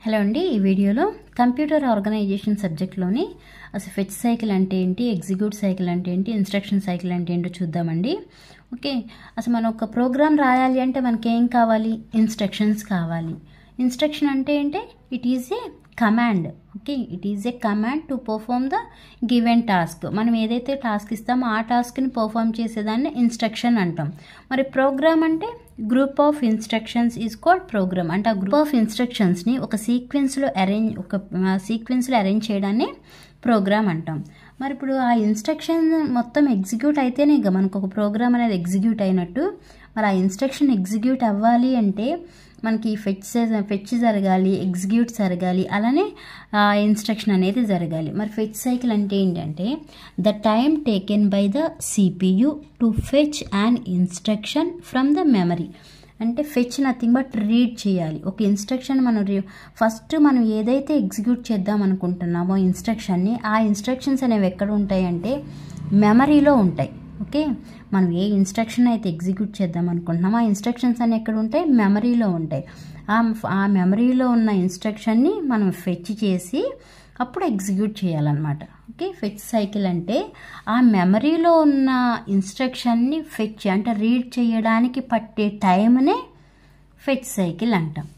hello అండి ఈ వీడియోలో కంప్యూటర్ ఆర్గనైజేషన్ సబ్జెక్ట్లోని అసలు ఫెచ్ సైకిల్ అంటే ఏంటి ఎగ్జిక్యూట్ సైకిల్ అంటే ఏంటి ఇన్స్ట్రక్షన్ సైకిల్ అంటే ఏంటో చూద్దామండి ఓకే అసలు మనం ఒక ప్రోగ్రామ్ రాయాలి అంటే మనకి ఏం కావాలి ఇన్స్ట్రక్షన్స్ కావాలి ఇన్స్ట్రక్షన్ అంటే ఏంటి it is a command okay it is a command to perform the given task మనం ఏదైతే టాస్క్ ఇస్తామో ఆ టాస్క్ని పర్ఫామ్ చేసేదాన్ని ఇన్స్ట్రక్షన్ అంటాం మరి ప్రోగ్రామ్ అంటే group of instructions is called program అంటే ఆ గ్రూప్ ఆఫ్ ఇన్స్ట్రక్షన్స్ని ఒక సీక్వెన్స్లో అరేంజ్ ఒక సీక్వెన్స్లో అరేంజ్ చేయడాన్ని ప్రోగ్రామ్ అంటాం మరి ఇప్పుడు ఆ ఇన్స్ట్రక్షన్ మొత్తం ఎగ్జిక్యూట్ అయితేనే ఇక మనకు ఒక ప్రోగ్రామ్ అనేది ఎగ్జిక్యూట్ అయినట్టు మరి ఆ ఇన్స్ట్రక్షన్ ఎగ్జిక్యూట్ అవ్వాలి అంటే మనకి ఫెచ్ ఫెచ్ జరగాలి ఎగ్జిక్యూట్ జరగాలి అలానే ఇన్స్ట్రక్షన్ అనేది జరగాలి మరి ఫెచ్ సైకిల్ అంటే ఏంటంటే the time taken by the CPU to fetch and instruction from the memory అంటే ఫెచ్ నథింగ్ బట్ రీడ్ చేయాలి ఒక ఇన్స్ట్రక్షన్ మనం ఫస్ట్ మనం ఏదైతే ఎగ్జిక్యూట్ చేద్దాం అనుకుంటున్నామో ఇన్స్ట్రక్షన్ని ఆ ఇన్స్ట్రక్షన్స్ అనేవి ఎక్కడ ఉంటాయి అంటే మెమరీలో ఉంటాయి ఓకే మనం ఏ ఇన్స్ట్రక్షన్ అయితే ఎగ్జిక్యూట్ చేద్దాం అనుకుంటున్నామో ఆ ఇన్స్ట్రక్షన్స్ అన్ని ఎక్కడ ఉంటాయి మెమరీలో ఉంటాయి ఆ ఆ మెమరీలో ఉన్న ఇన్స్ట్రక్షన్ని మనం ఫెచ్ చేసి అప్పుడు ఎగ్జిక్యూట్ చేయాలన్నమాట ఓకే ఫెచ్ సైకిల్ అంటే ఆ మెమరీలో ఉన్న ఇన్స్ట్రక్షన్ని ఫెచ్ అంటే రీడ్ చేయడానికి పట్టే టైంనే ఫెచ్ సైకిల్ అంటాం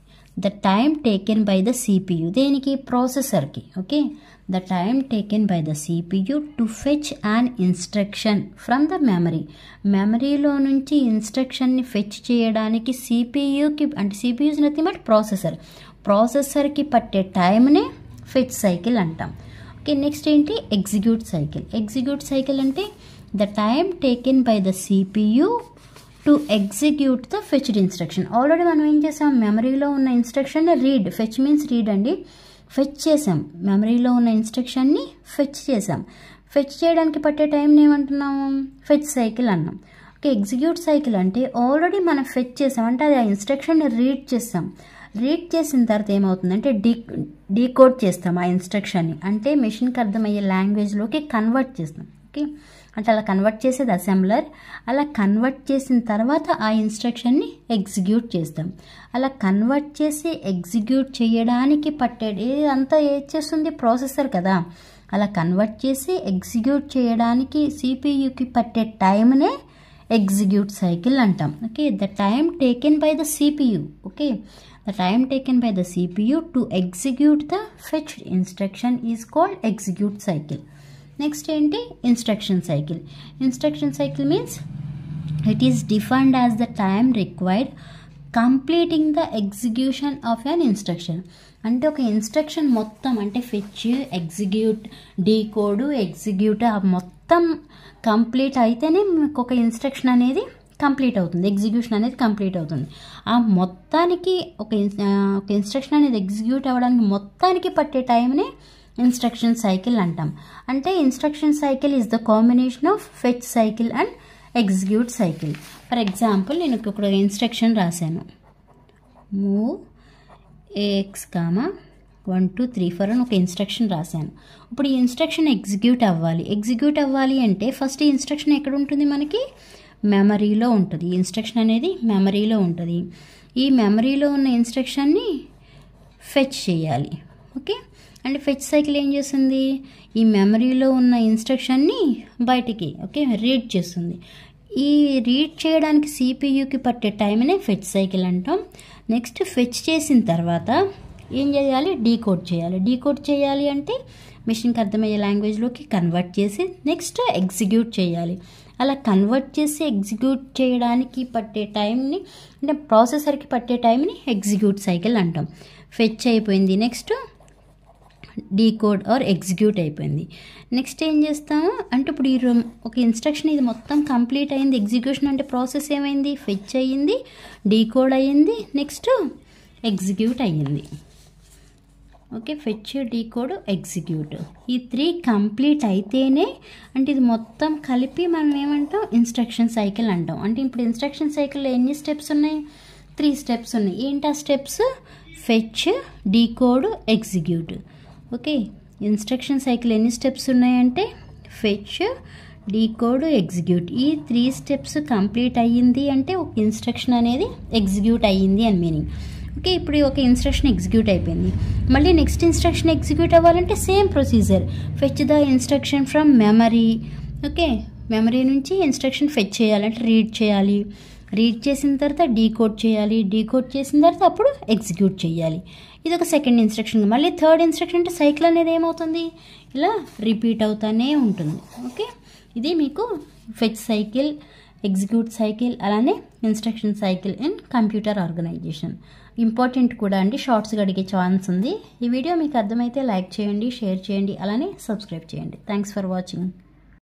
the time taken by the CPU దేనికి ప్రాసెసర్కి okay the time taken by the CPU to fetch and instruction from the memory మెమరీలో నుంచి ఇన్స్ట్రక్షన్ని ఫెచ్ చేయడానికి సిపియుకి అంటే సిపియూస్ నథింగ్ బట్ ప్రాసెసర్ ప్రాసెసర్కి పట్టే టైంనే ఫెచ్ సైకిల్ అంటాం ఓకే నెక్స్ట్ ఏంటి ఎగ్జిక్యూట్ సైకిల్ ఎగ్జిక్యూట్ సైకిల్ అంటే the time taken by the CPU to execute the fetched instruction already మనం ఏం చేసాం మెమరీలో ఉన్న instruction read fetch means read అండి ఫెచ్ చేసాం మెమరీలో ఉన్న ఇన్స్ట్రక్షన్ని ఫెచ్ చేసాం ఫెచ్ చేయడానికి పట్టే టైంని ఏమంటున్నాము ఫెచ్ సైకిల్ అన్నాం ఓకే ఎగ్జిక్యూట్ సైకిల్ అంటే ఆల్రెడీ మనం ఫెచ్ చేసాం అంటే అది ఆ ఇన్స్ట్రక్షన్ని రీడ్ చేస్తాం రీడ్ చేసిన తర్వాత ఏమవుతుందంటే డీ డీకోడ్ చేస్తాం ఆ ఇన్స్ట్రక్షన్ని అంటే మెషిన్కి అర్థమయ్యే లాంగ్వేజ్లోకి కన్వర్ట్ చేస్తాం ఓకే అంటే అలా కన్వర్ట్ చేసేది అసెంబ్లర్ అలా కన్వర్ట్ చేసిన తర్వాత ఆ ఇన్స్ట్రక్షన్ని ఎగ్జిక్యూట్ చేస్తాం అలా కన్వర్ట్ చేసి ఎగ్జిక్యూట్ చేయడానికి పట్టేది అంతా ఏది చేస్తుంది ప్రాసెసర్ కదా అలా కన్వర్ట్ చేసి ఎగ్జిక్యూట్ చేయడానికి సిపియుకి పట్టే టైంనే ఎగ్జిక్యూట్ సైకిల్ అంటాం okay the time taken by the CPU okay the time taken by the CPU to execute the fetched instruction is called execute cycle next ఏంటి instruction cycle instruction cycle means it is defined as the time required completing the execution of an instruction అంటే ఒక instruction మొత్తం అంటే fetch execute decode execute ఆ మొత్తం complete అయితేనే మీకు ఒక ఇన్స్ట్రక్షన్ అనేది కంప్లీట్ అవుతుంది ఎగ్జిక్యూషన్ అనేది కంప్లీట్ అవుతుంది ఆ మొత్తానికి ఒక ఒక ఇన్స్ట్రక్షన్ అనేది ఎగ్జిక్యూట్ అవ్వడానికి మొత్తానికి పట్టే టైంని ఇన్స్ట్రక్షన్ సైకిల్ అంటాం అంటే instruction cycle is the combination of fetch cycle and execute cycle for example నేను ఇక్కడ ఇన్స్ట్రక్షన్ రాశాను move AX comma one two three four అని ఒక ఇన్స్ట్రక్షన్ రాశాను ఇప్పుడు ఈ ఇన్స్ట్రక్షన్ ఎగ్జిక్యూట్ అవ్వాలి ఎగ్జిక్యూట్ అవ్వాలి అంటే ఫస్ట్ ఈ ఇన్స్ట్రక్షన్ ఎక్కడ ఉంటుంది మనకి మెమరీలో ఉంటుంది ఈ ఇన్స్ట్రక్షన్ అనేది మెమరీలో ఉంటుంది ఈ మెమరీలో ఉన్న ఇన్స్ట్రక్షన్ని ఫెచ్ చేయాలి ఓకే అండ్ ఫెచ్ సైకిల్ ఏం చేస్తుంది ఈ మెమరీలో ఉన్న ఇన్స్ట్రక్షన్ని బయటికి ఓకే రీడ్ చేస్తుంది ఈ రీడ్ చేయడానికి సిపియుకి పట్టే టైంనే ఫెచ్ సైకిల్ అంటాం నెక్స్ట్ ఫెచ్ చేసిన తర్వాత ఏం చేయాలి డీకోడ్ చేయాలి డీకోడ్ చేయాలి అంటే మిషన్కి అర్థమయ్యే లాంగ్వేజ్లోకి కన్వర్ట్ చేసి నెక్స్ట్ ఎగ్జిక్యూట్ చేయాలి అలా కన్వర్ట్ చేసి ఎగ్జిక్యూట్ చేయడానికి పట్టే టైంని అంటే ప్రాసెసర్కి పట్టే టైంని ఎగ్జిక్యూట్ సైకిల్ అంటాం ఫెచ్ అయిపోయింది నెక్స్ట్ డీకోడ్ ఆర్ ఎగ్జిక్యూట్ అయిపోయింది నెక్స్ట్ ఏం చేస్తాము అంటే ఇప్పుడు ఈ ఒక ఇన్స్ట్రక్షన్ ఇది మొత్తం కంప్లీట్ అయింది ఎగ్జిక్యూషన్ అంటే ప్రాసెస్ ఏమైంది ఫెచ్ అయ్యింది డీకోడ్ అయ్యింది నెక్స్ట్ ఎగ్జిక్యూట్ అయ్యింది ఓకే ఫెచ్ డీకోడ్ ఎగ్జిక్యూట్ ఈ త్రీ కంప్లీట్ అయితేనే అంటే ఇది మొత్తం కలిపి మనం ఏమంటాం ఇన్స్ట్రక్షన్ సైకిల్ అంటాం అంటే ఇప్పుడు ఇన్స్ట్రక్షన్ సైకిల్లో ఎన్ని స్టెప్స్ ఉన్నాయి త్రీ స్టెప్స్ ఉన్నాయి ఏంటి ఆ steps fetch decode execute okay instruction cycle ఎన్ని స్టెప్స్ ఉన్నాయంటే ఫెచ్ డీకోడ్ ఎగ్జిక్యూట్ ఈ త్రీ స్టెప్స్ కంప్లీట్ అయ్యింది అంటే ఒక ఇన్స్ట్రక్షన్ అనేది ఎగ్జిక్యూట్ అయ్యింది అని మీనింగ్ ఓకే ఇప్పుడు ఒక ఇన్స్ట్రక్షన్ ఎగ్జిక్యూట్ అయిపోయింది మళ్ళీ నెక్స్ట్ ఇన్స్ట్రక్షన్ ఎగ్జిక్యూట్ అవ్వాలంటే same procedure fetch the instruction from memory okay memory నుంచి ఇన్స్ట్రక్షన్ ఫెచ్ చేయాలంటే రీడ్ చేయాలి రీడ్ చేసిన తర్వాత డీకోడ్ చేయాలి డీకోడ్ చేసిన తర్వాత అప్పుడు ఎగ్జిక్యూట్ చేయాలి ఇది ఒక సెకండ్ ఇన్స్ట్రక్షన్ మళ్ళీ థర్డ్ ఇన్స్ట్రక్షన్ అంటే సైకిల్ అనేది ఏమవుతుంది ఇలా రిపీట్ అవుతానే ఉంటుంది ఓకే ఇది మీకు ఫెచ్ సైకిల్ ఎగ్జిక్యూట్ సైకిల్ అలానే instruction cycle in computer organization important కూడా అండి షార్ట్స్గా అడిగే ఛాన్స్ ఉంది ఈ వీడియో మీకు అర్థమైతే లైక్ చేయండి షేర్ చేయండి అలానే సబ్స్క్రైబ్ చేయండి థ్యాంక్స్ ఫర్ వాచింగ్